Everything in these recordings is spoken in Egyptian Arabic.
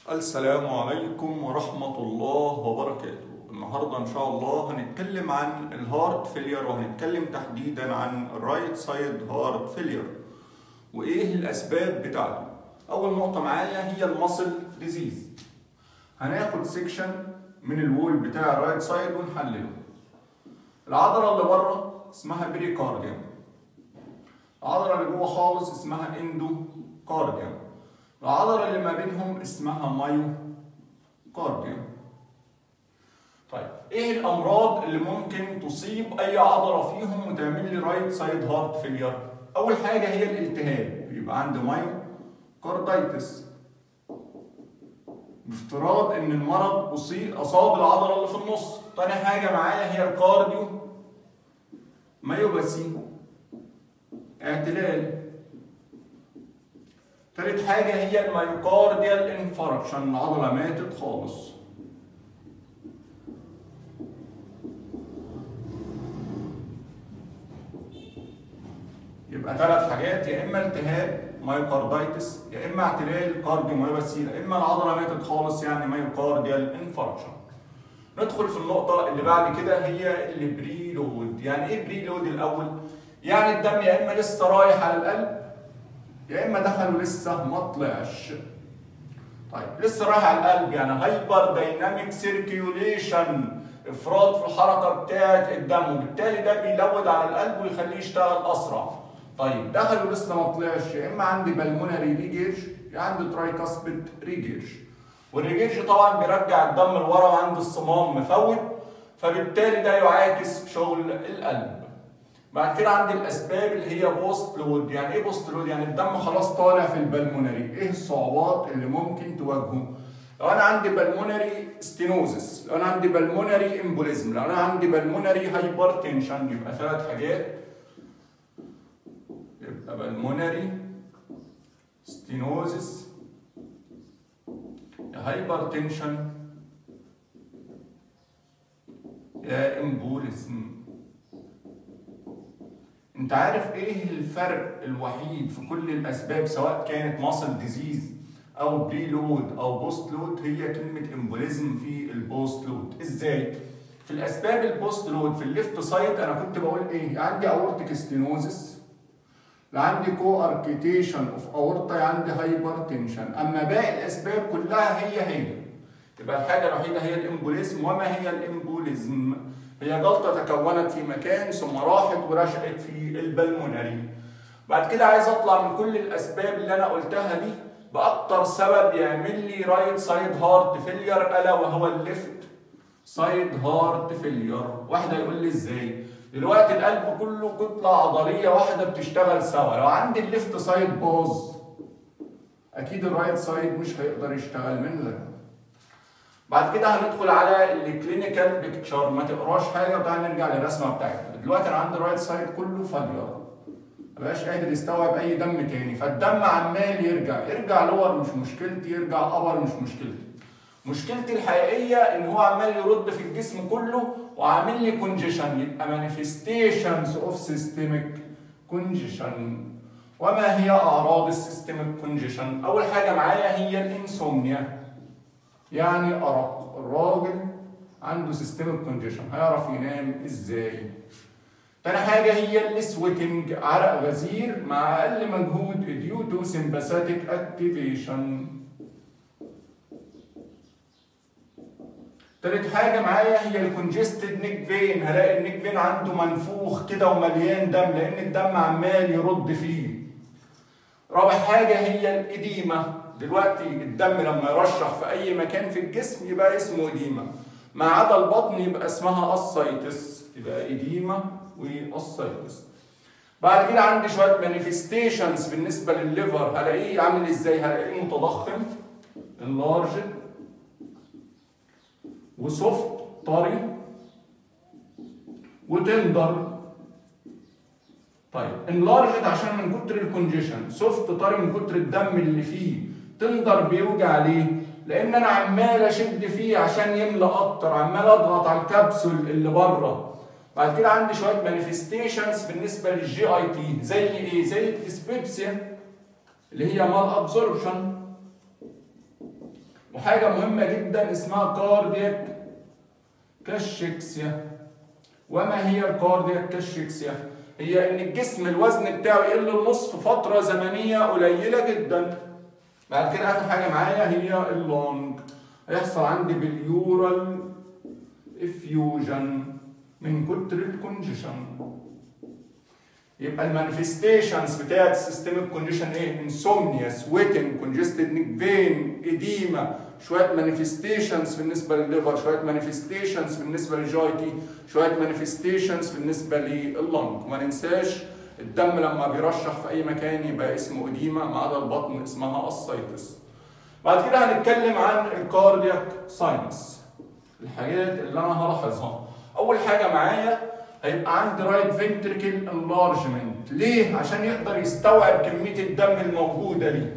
السلام عليكم ورحمة الله وبركاته النهاردة إن شاء الله هنتكلم عن الهارت فيلير وهنتكلم تحديدا عن الرايت سايد هارت فيلير وإيه الأسباب بتاعته أول نقطة معايا هي المصل ديزيز هناخد سيكشن من الوول بتاع الرايت سايد ونحلله العضلة اللي بره اسمها بريكارديوم العضلة اللي جوه خالص اسمها اندو كارديوم العضلة اللي ما بينهم اسمها مايو كارديوم طيب ايه الامراض اللي ممكن تصيب اي عضلة فيهم وتعمل لي رايت سايد هارت فيلير اول حاجة هي الالتهاب يبقى عندي مايو كاردايتس بافتراض ان المرض أصيب اصاب العضلة اللي في النص تاني حاجة معايا هي الكارديو مايوباسي اعتلال تالت حاجة هي الميوكارديال انفاركشن العضلة ماتت خالص يبقى ثلاث حاجات يا اما التهاب مايوكاردايتس يا اما اعتلال كارديو مايوباسي يا اما العضلة ماتت خالص يعني مايوكارديال انفاركشن ندخل في النقطة اللي بعد كده هي البريلود يعني ايه بريلود الأول؟ يعني الدم يا إما لسه رايح على القلب يا إما دخل ولسه ما طلعش طيب لسه رايح على القلب يعني هايبر دايناميك سيركيوليشن افراط في الحركة بتاعة الدم وبالتالي ده بيلود على القلب ويخليه يشتغل أسرع طيب دخل ولسه ما طلعش يا إما عندي بالمونري ريجيرج يا عندي ترايكاسبيد ريجيرج والريجيرج طبعا بيرجع الدم لورا وعند الصمام مفوت فبالتالي ده يعاكس شغل القلب بعد كده عندي الاسباب اللي هي بوست لود يعني ايه بوست لود يعني الدم خلاص طالع في البلمونري ايه الصعوبات اللي ممكن تواجهه لو انا عندي بالمونري ستينوزس لو انا عندي بالمونري امبوليزم لو انا عندي بالمونري هايبرتنشن يبقى ثلاث حاجات يبقى بالمونري ستينوزس يا هايبرتنشن يا امبوليزم انت عارف ايه الفرق الوحيد في كل الاسباب سواء كانت ماسل ديزيز او بري لود او بوست لود هي كلمه امبوليزم في البوست لود ازاي في الاسباب البوست لود في الليفت سايد انا كنت بقول ايه عندي اورتيك ستينوزس عندي كو اركيتيشن اوف اورتا عندي هايبرتنشن اما باقي الاسباب كلها هي هي يبقى الحاجه الوحيده هي الامبوليزم وما هي الامبوليزم هي جلطه تكونت في مكان ثم راحت ورشقت في البلمونري بعد كده عايز اطلع من كل الاسباب اللي انا قلتها دي باكتر سبب يعمل لي رايت سايد هارت فيلير الا وهو الليفت سايد هارت فيلير واحد هيقول لي ازاي دلوقتي القلب كله كتلة عضلية واحدة بتشتغل سوا لو عندي الليفت سايد باظ أكيد الرايت سايد مش هيقدر يشتغل من غيره بعد كده هندخل على الكلينيكال بيكتشر ما تقراش حاجة وتعالى نرجع للرسمة بتاعتنا دلوقتي أنا عندي الرايت سايد كله فالير مبقاش قادر يستوعب أي دم تاني فالدم عمال يرجع يرجع لور مش مشكلتي يرجع أبر مش مشكلتي مشكلتي الحقيقية إن هو عمال يرد في الجسم كله وعامل لي كونجيشن يبقى مانيفستيشنز اوف سيستميك كونجيشن وما هي اعراض السيستميك كونجيشن اول حاجه معايا هي الانسومنيا يعني ارق الراجل عنده سيستميك كونجيشن هيعرف ينام ازاي تاني حاجه هي السويتنج عرق غزير مع اقل مجهود ديو تو سمباثيك اكتيفيشن تالت حاجة معايا هي الكونجستد نيك فين هلاقي النيك فين عنده منفوخ كده ومليان دم لأن الدم عمال يرد فيه. رابع حاجة هي الإديمة دلوقتي الدم لما يرشح في أي مكان في الجسم يبقى اسمه إديمة ما عدا البطن يبقى اسمها أسايتس يبقى إديمة وأسايتس. بعد كده عندي شوية مانيفستيشنز بالنسبة للليفر هلاقيه عامل ازاي؟ هلاقيه متضخم enlarged وسوفت طري وتندر طيب انلارجت عشان من كتر الكونجيشن سوفت طري من كتر الدم اللي فيه تندر بيوجع ليه لان انا عمال اشد فيه عشان يملى اكتر عمال اضغط على الكبسول اللي بره بعد كده عندي شويه مانيفستيشنز بالنسبه للجي اي تي زي ايه زي الديسبيبسيا اللي هي مال ابزوربشن وحاجه مهمه جدا اسمها كاردياك كاشيكسيا وما هي الكاردياك كاشيكسيا هي ان الجسم الوزن بتاعه يقل النص في فتره زمنيه قليله جدا بعد كده اخر حاجه معايا هي اللونج هيحصل عندي باليورال افيوجن من كتر الكونجيشن يبقى المانيفستيشنز بتاعت السيستميك كونديشن ايه؟ انسومنيا سويتنج كونجستد نيك فين اديما شويه مانيفستيشنز بالنسبه للليفر شويه مانيفستيشنز بالنسبه للجاي تي شويه مانيفستيشنز بالنسبه لللنج وما ننساش الدم لما بيرشح في اي مكان يبقى اسمه اديما ما عدا البطن اسمها اسايتس بعد كده هنتكلم عن الكاردياك ساينس الحاجات اللي انا هلاحظها اول حاجه معايا هيبقى عندي رايت فنتركل انلارجمنت ليه عشان يقدر يستوعب كميه الدم الموجوده دي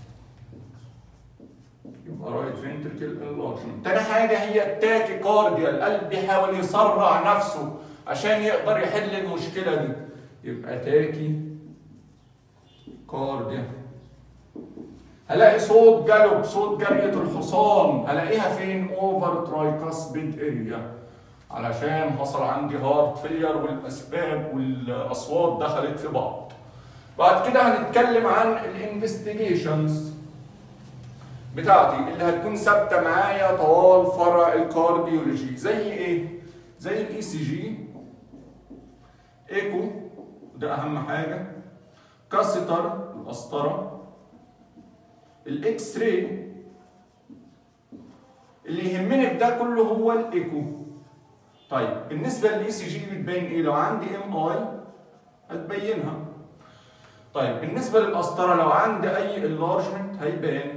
يبقى رايت فنتركل انلارجمنت تاني حاجه هي التاكي كارديا القلب بيحاول يسرع نفسه عشان يقدر يحل المشكله دي يبقى تاكي كارديا هلاقي صوت جلب صوت جرية الحصان هلاقيها فين اوفر ترايكاسبيد اريا علشان حصل عندي هارت فيلير والاسباب والاصوات دخلت في بعض بعد كده هنتكلم عن الانفستيجيشنز بتاعتي اللي هتكون ثابته معايا طوال فرع الكارديولوجي زي ايه زي الاي سي جي ايكو ده اهم حاجه كاستر القسطره الاكس راي اللي يهمني في ده كله هو الايكو طيب بالنسبه للاي سي جي بتبين ايه لو عندي ام اي هتبينها طيب بالنسبه للقسطره لو عندي اي انلارجمنت هيبان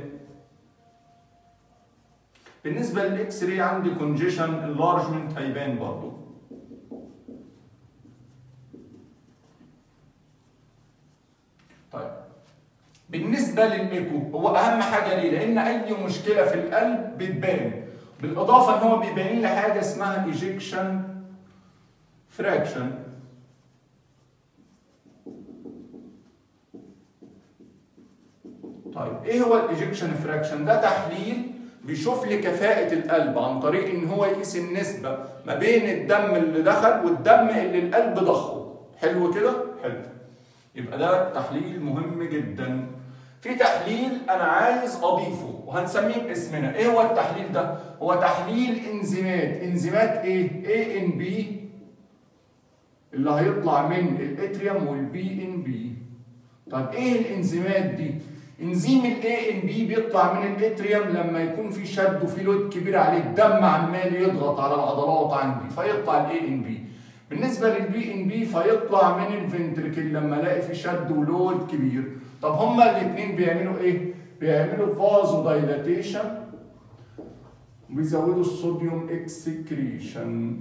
بالنسبه للاكس راي عندي كونجيشن انلارجمنت هيبان برضه طيب بالنسبه للايكو هو اهم حاجه ليه لان اي مشكله في القلب بتبان بالاضافه ان هو بيبين لي حاجه اسمها ايجيكشن فراكشن طيب ايه هو الايجيكشن فراكشن ده تحليل بيشوف لي كفاءة القلب عن طريق ان هو يقيس النسبة ما بين الدم اللي دخل والدم اللي القلب ضخه حلو كده؟ حلو يبقى ده تحليل مهم جدا في تحليل انا عايز اضيفه وهنسميه باسمنا ايه هو التحليل ده هو تحليل انزيمات انزيمات ايه اي ان بي اللي هيطلع من الاتريوم والبي ان بي طب ايه الانزيمات دي انزيم الاي ان بي بيطلع من الاتريوم لما يكون في شد وفي لود كبير عليه الدم عمال يضغط على العضلات عندي فيطلع الاي ان بي بالنسبه للبي ان بي فيطلع من الفنتركل لما الاقي في شد ولود كبير طب هما الاثنين بيعملوا ايه بيعملوا فازو دايلاتيشن وبيزودوا الصوديوم اكسكريشن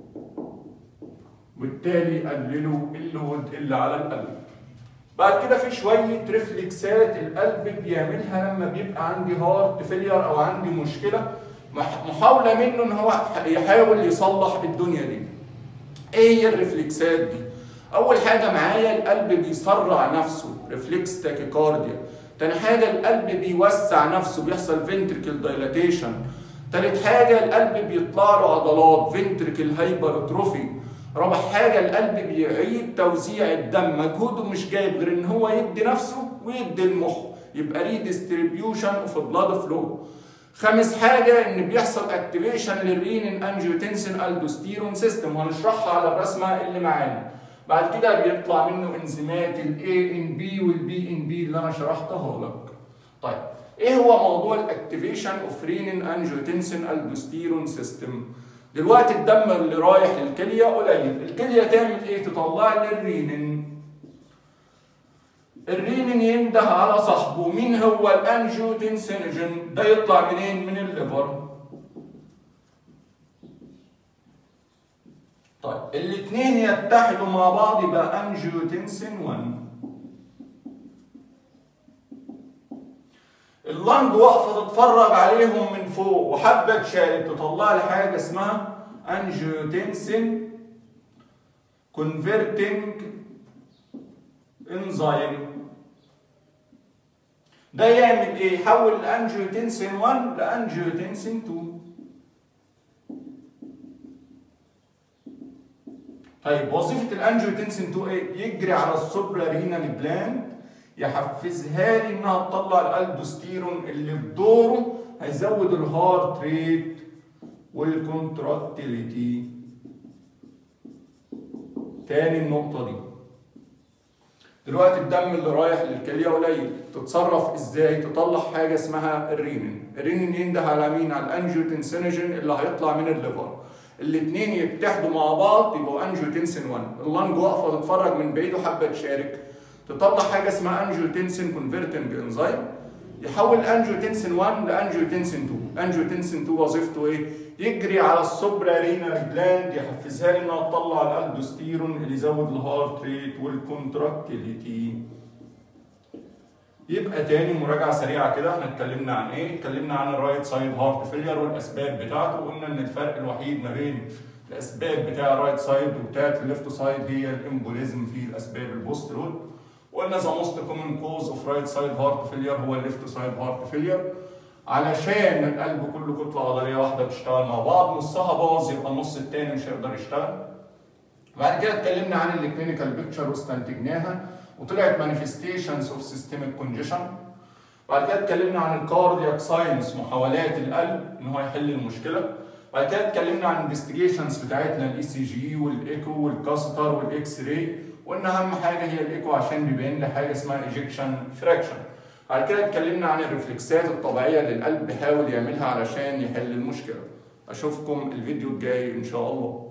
وبالتالي يقللوا اللود اللي على القلب بعد كده في شويه ريفلكسات القلب بيعملها لما بيبقى عندي هارت فيلير او عندي مشكله محاوله منه ان هو يحاول يصلح الدنيا دي ايه هي الريفلكسات دي اول حاجه معايا القلب بيسرع نفسه ريفلكس تاكيكارديا تاني حاجه القلب بيوسع نفسه بيحصل فنتريكل دايلاتيشن تالت حاجه القلب بيطلع له عضلات فنتريكل هايبرتروفي رابع حاجة القلب بيعيد توزيع الدم مجهوده مش جايب غير ان هو يدي نفسه ويدي المخ يبقى ريديستريبيوشن اوف بلاد فلو خامس حاجة ان بيحصل اكتيفيشن للرينين انجيوتنسين الدوستيرون سيستم وهنشرحها على الرسمة اللي معانا بعد كده بيطلع منه انزيمات الاي ان بي والبي ان بي اللي انا شرحتها لك طيب ايه هو موضوع الاكتيفيشن اوف رينين انجيوتنسين الدوستيرون سيستم دلوقتي الدم اللي رايح للكليه قليل الكليه تعمل ايه تطلع لي الرينين الرينين ينده على صاحبه مين هو الانجيوتنسينوجين ده يطلع منين من الليفر طيب الاثنين يتحدوا مع بعض يبقى انجيوتنسين 1 اللنج واقفه تتفرج عليهم من فوق وحبه شاي تطلع لي حاجه اسمها انجيوتنسين كونفرتنج انزيم ده يعمل ايه؟ يحول الانجيوتنسين 1 لانجيوتنسين 2 طيب وظيفة الانجيوتنسين 2 ايه؟ يجري على السوبرا رينال جلاند يحفزها لي انها تطلع الالدوستيرون اللي بدوره هيزود الهارت ريت والكونتراكتيليتي تاني النقطة دي دلوقتي الدم اللي رايح للكلية قليل تتصرف ازاي؟ تطلع حاجة اسمها الرينين الرينين ينده على مين؟ على الانجيوتنسينوجين اللي هيطلع من الليفر الاثنين يتحدوا مع بعض يبقوا انجيوتنسين 1 اللنج واقفة تتفرج من بعيد وحابة تشارك تطلع حاجة اسمها انجيوتنسين كونفرتنج انزيم يحول انجيوتنسين 1 لانجيوتنسين 2 انجيوتنسين 2 وظيفته ايه يجري على السوبرا رينال جلاند يحفزها لي انها تطلع الالدوستيرون اللي يزود الهارت ريت والكونتراكتيليتي يبقى تاني مراجعة سريعة كده احنا اتكلمنا عن ايه؟ اتكلمنا عن الرايت سايد هارت فيلير والاسباب بتاعته وقلنا ان الفرق الوحيد ما بين الاسباب بتاع الرايت سايد وبتاعت الليفت سايد هي الامبوليزم في الاسباب البوست رود وقلنا ذا موست كومن كوز اوف رايت سايد هارت فيلير هو الليفت سايد هارت فيلير علشان القلب كله كتله عضليه واحده بتشتغل مع بعض نصها باظ يبقى النص التاني مش هيقدر يشتغل بعد كده اتكلمنا عن الكلينيكال بيكتشر واستنتجناها وطلعت مانيفستيشنز اوف سيستميك كونجيشن بعد كده اتكلمنا عن الكاردياك ساينس محاولات القلب ان هو يحل المشكله بعد كده اتكلمنا عن الانفستيجيشنز بتاعتنا الاي سي جي والايكو والكاستر والاكس راي وقلنا اهم حاجه هي الايكو عشان بيبين لي حاجه اسمها ايجكشن فراكشن بعد كده اتكلمنا عن الرفلكسات الطبيعيه اللي القلب بيحاول يعملها علشان يحل المشكله اشوفكم الفيديو الجاي ان شاء الله